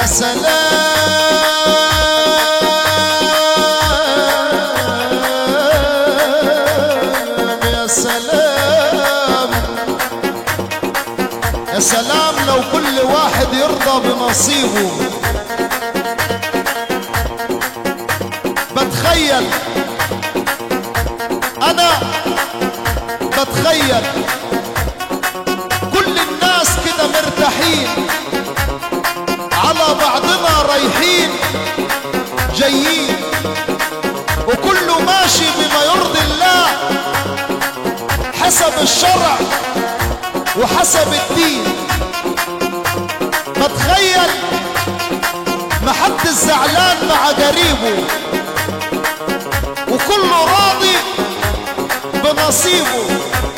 يا سلام يا سلام يا سلام لو كل واحد يرضى بنصيبه بتخيل انا بتخيل كل الناس كده مرتاحين على بعضنا رايحين جايين وكله ماشي بما يرضي الله حسب الشرع وحسب الدين بتخيل ما حد زعلان مع قريبه وكله راضي بنصيبه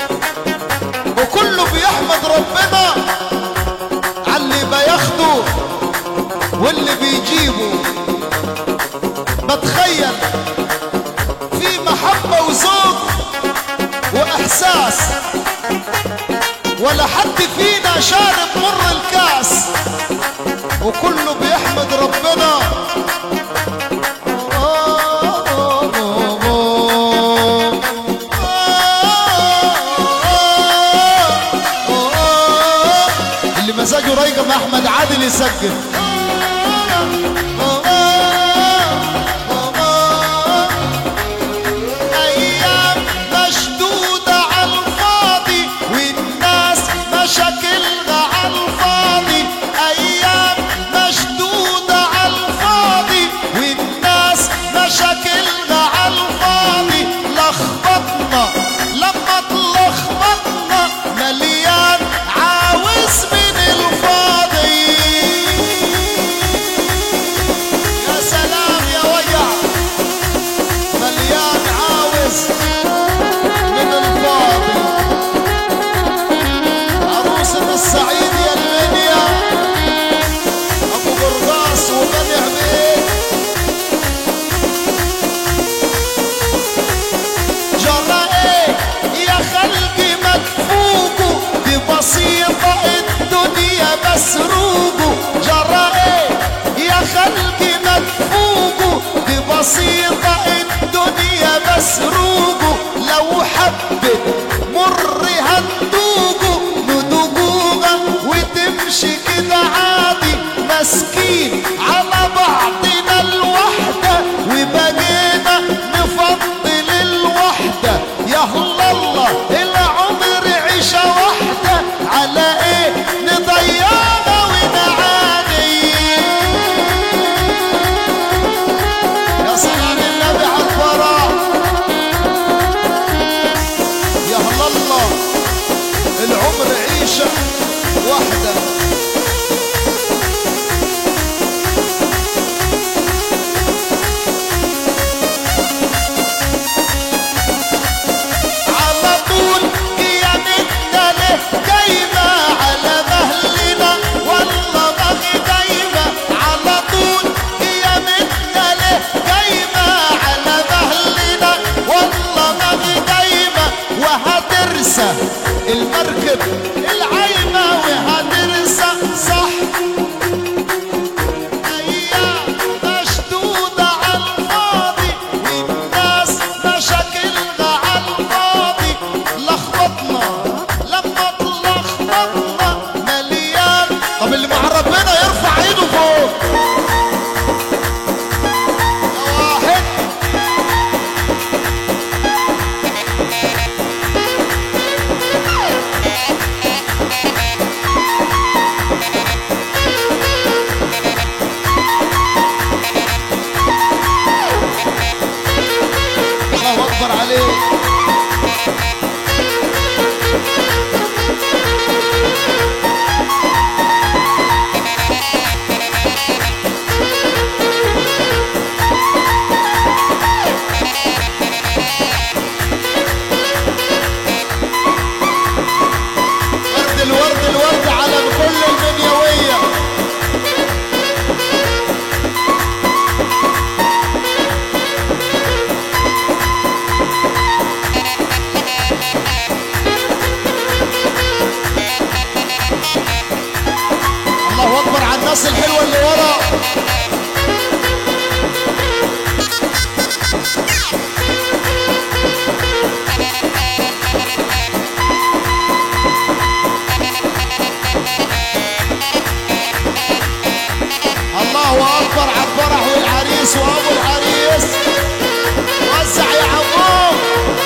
وكله بيحمد ربنا على اللي بياخده واللي بيجيبه بتخيل في محبة وذوق وإحساس ولا حد فينا شارب مر الكاس وكله بيحمد ربنا اللي مزاجه رايقه مع احمد عادل يسجل ايام مشدوده على الفاضي والناس مشاكلها على الفاضي ايام مشدوده على الفاضي والناس مشاكلها على الفاضي لخبطنا لما تلخبطنا مليان عاوز من الفاضي الله اكبر على الفرح والعريس وابو العريس وزع يا عمو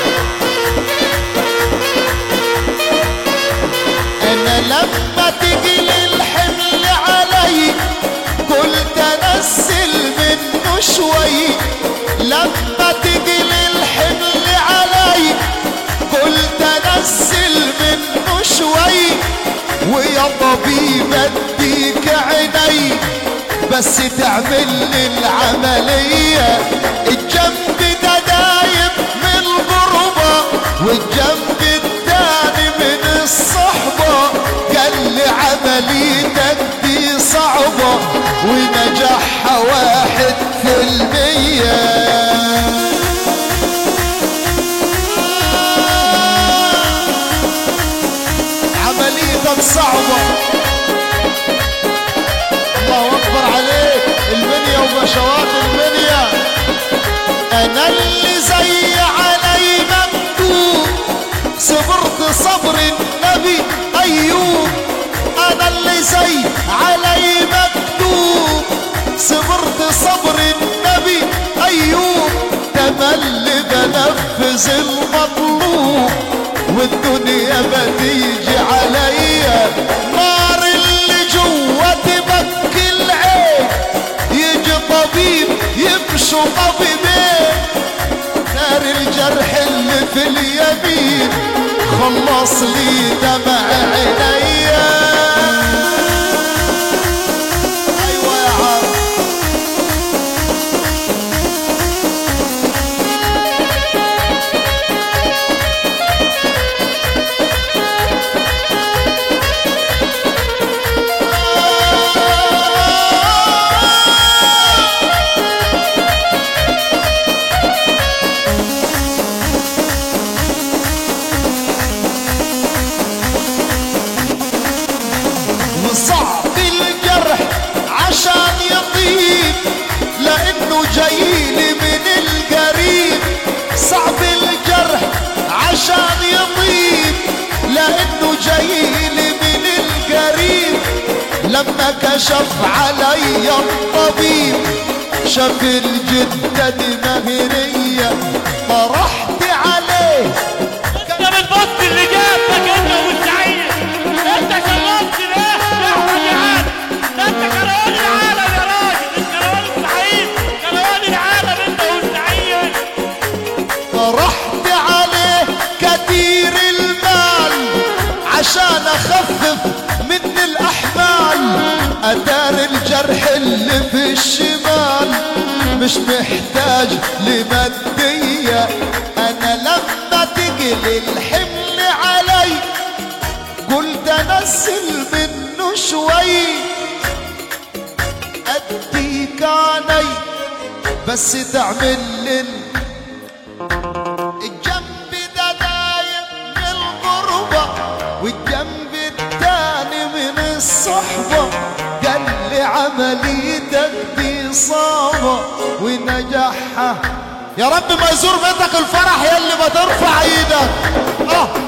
انا لما تجي الحمل علي قلت انزل منه شوي لما تجي الحمل علي قلت انزل منه شوي ويا طبيب اديك عيني بس تعمل لي العملية الجنب ده دايب من الغربة والجنب التاني من الصحبة قال لي عمليتك دي صعبة ونجاحها واحد في المية عمليتك صعبة الله اكبر عليك المنيا وبشوات المنيا انا اللي زي علي مكتوب صبرت صبر النبي ايوب انا اللي زي علي مكتوب صبرت صبر النبي ايوب تملي بنفذ المطلوب والدنيا بتيجي عليا نار اللي جوا تبكي العين يجي طبيب يمشوا طبيبين نار الجرح اللي في اليمين خلص لي دمع عينيا ايوه يا عم وصعب الجرح عشان يطيب لانه جايلي من القريب صعب الجرح عشان يطيب لانه جايلي من القريب لما كشف علي الطبيب شاف الجدة دي مهرية طرحت عليه انت بالبط اللي جابك انت والسعيد انت شرفت ليه يا احمد يا عادل ده انت كروان العالم يا راجل مش كروان السعيد كروان العالم انت والسعيد طرحت عليه كثير المال عشان اخفف من الاحمال ادار الجرح اللي في الشمال مش محتاج لمادية انا لما تجي الحمل علي قلت انزل منه شوي اديك علي بس تعمل لي الجنب ده دايم من الغربة والجنب التاني من الصحبة قال لي عمليتك دي صعبة ونجاحها يا رب ما يزور بيتك الفرح يا اللي بترفع ايدك اه